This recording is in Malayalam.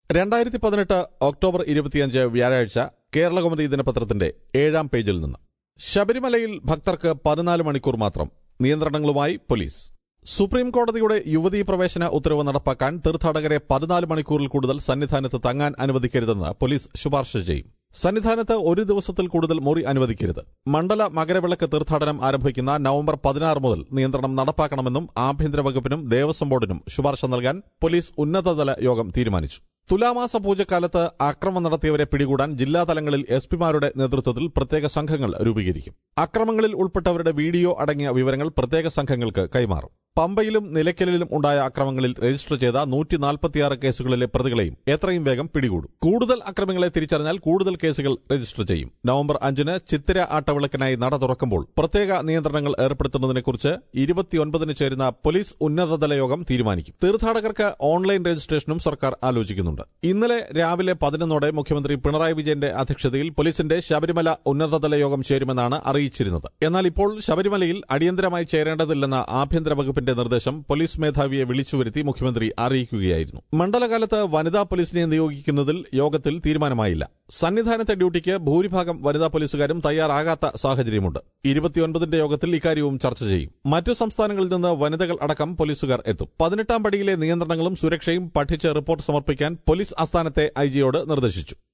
രണ്ടായിരത്തി പതിനെട്ട് ഒക്ടോബർ ഇരുപത്തിയഞ്ച് വ്യാഴാഴ്ച കേരളകൗമുദി ദിനപത്രത്തിന്റെ ഏഴാം പേജിൽ നിന്ന് ശബരിമലയിൽ ഭക്തർക്ക് പതിനാല് മണിക്കൂർ മാത്രം നിയന്ത്രണങ്ങളുമായി പോലീസ് സുപ്രീം കോടതിയുടെ യുവതീ പ്രവേശന ഉത്തരവ് നടപ്പാക്കാൻ തീർത്ഥാടകരെ പതിനാല് മണിക്കൂറിൽ കൂടുതൽ സന്നിധാനത്ത് തങ്ങാൻ അനുവദിക്കരുതെന്ന് പോലീസ് ശുപാർശ ചെയ്യും സന്നിധാനത്ത് ഒരു ദിവസത്തിൽ കൂടുതൽ മുറി അനുവദിക്കരുത് മണ്ഡല മകരവിളക്ക് തീർത്ഥാടനം ആരംഭിക്കുന്ന നവംബർ പതിനാറ് മുതൽ നിയന്ത്രണം നടപ്പാക്കണമെന്നും ആഭ്യന്തര വകുപ്പിനും ദേവസ്വം ബോർഡിനും ശുപാർശ നൽകാൻ പോലീസ് ഉന്നതതല യോഗം തീരുമാനിച്ചു തുലാമാസ പൂജക്കാലത്ത് അക്രമം നടത്തിയവരെ പിടികൂടാൻ ജില്ലാതലങ്ങളിൽ എസ് പിമാരുടെ നേതൃത്വത്തിൽ പ്രത്യേക സംഘങ്ങൾ രൂപീകരിക്കും അക്രമങ്ങളിൽ ഉൾപ്പെട്ടവരുടെ വീഡിയോ അടങ്ങിയ വിവരങ്ങൾ പ്രത്യേക സംഘങ്ങൾക്ക് കൈമാറും പമ്പയിലും നിലയ്ക്കലിലും ഉണ്ടായ അക്രമങ്ങളിൽ രജിസ്റ്റർ ചെയ്ത നൂറ്റി നാൽപ്പത്തിയാറ് കേസുകളിലെ പ്രതികളെയും എത്രയും വേഗം പിടികൂടും കൂടുതൽ അക്രമങ്ങളെ തിരിച്ചറിഞ്ഞാൽ കൂടുതൽ കേസുകൾ രജിസ്റ്റർ ചെയ്യും നവംബർ അഞ്ചിന് ചിത്തിര ആട്ടവിളക്കിനായി നട തുറക്കുമ്പോൾ പ്രത്യേക നിയന്ത്രണങ്ങൾ ഏർപ്പെടുത്തുന്നതിനെക്കുറിച്ച് ഇരുപത്തിയൊൻപതിന് ചേരുന്ന പോലീസ് ഉന്നതതല യോഗം തീരുമാനിക്കും തീർത്ഥാടകർക്ക് ഓൺലൈൻ രജിസ്ട്രേഷനും സർക്കാർ ആലോചിക്കുന്നുണ്ട് ഇന്നലെ രാവിലെ പതിനൊന്നോടെ മുഖ്യമന്ത്രി പിണറായി വിജയന്റെ അധ്യക്ഷതയിൽ പോലീസിന്റെ ശബരിമല ഉന്നതതല യോഗം ചേരുമെന്നാണ് അറിയിച്ചിരുന്നത് എന്നാൽ ഇപ്പോൾ ശബരിമലയിൽ അടിയന്തരമായി ചേരേണ്ടതില്ലെന്ന ആഭ്യന്തര വകുപ്പിന്റെ നിർദ്ദേശം പോലീസ് മേധാവിയെ വിളിച്ചുവരുത്തി മുഖ്യമന്ത്രി അറിയിക്കുകയായിരുന്നു മണ്ഡലകാലത്ത് വനിതാ പോലീസിനെ നിയോഗിക്കുന്നതിൽ യോഗത്തിൽ തീരുമാനമായില്ല സന്നിധാനത്തെ ഡ്യൂട്ടിക്ക് ഭൂരിഭാഗം വനിതാ പോലീസുകാരും തയ്യാറാകാത്ത സാഹചര്യമുണ്ട് ഇരുപത്തിയൊൻപതിന്റെ യോഗത്തിൽ ഇക്കാര്യവും ചർച്ച ചെയ്യും മറ്റു സംസ്ഥാനങ്ങളിൽ നിന്ന് വനിതകൾ അടക്കം പോലീസുകാർ എത്തും പതിനെട്ടാം പടിയിലെ നിയന്ത്രണങ്ങളും സുരക്ഷയും പഠിച്ച് റിപ്പോർട്ട് സമർപ്പിക്കാൻ പോലീസ് ആസ്ഥാനത്തെ ഐജിയോട് നിർദ്ദേശിച്ചു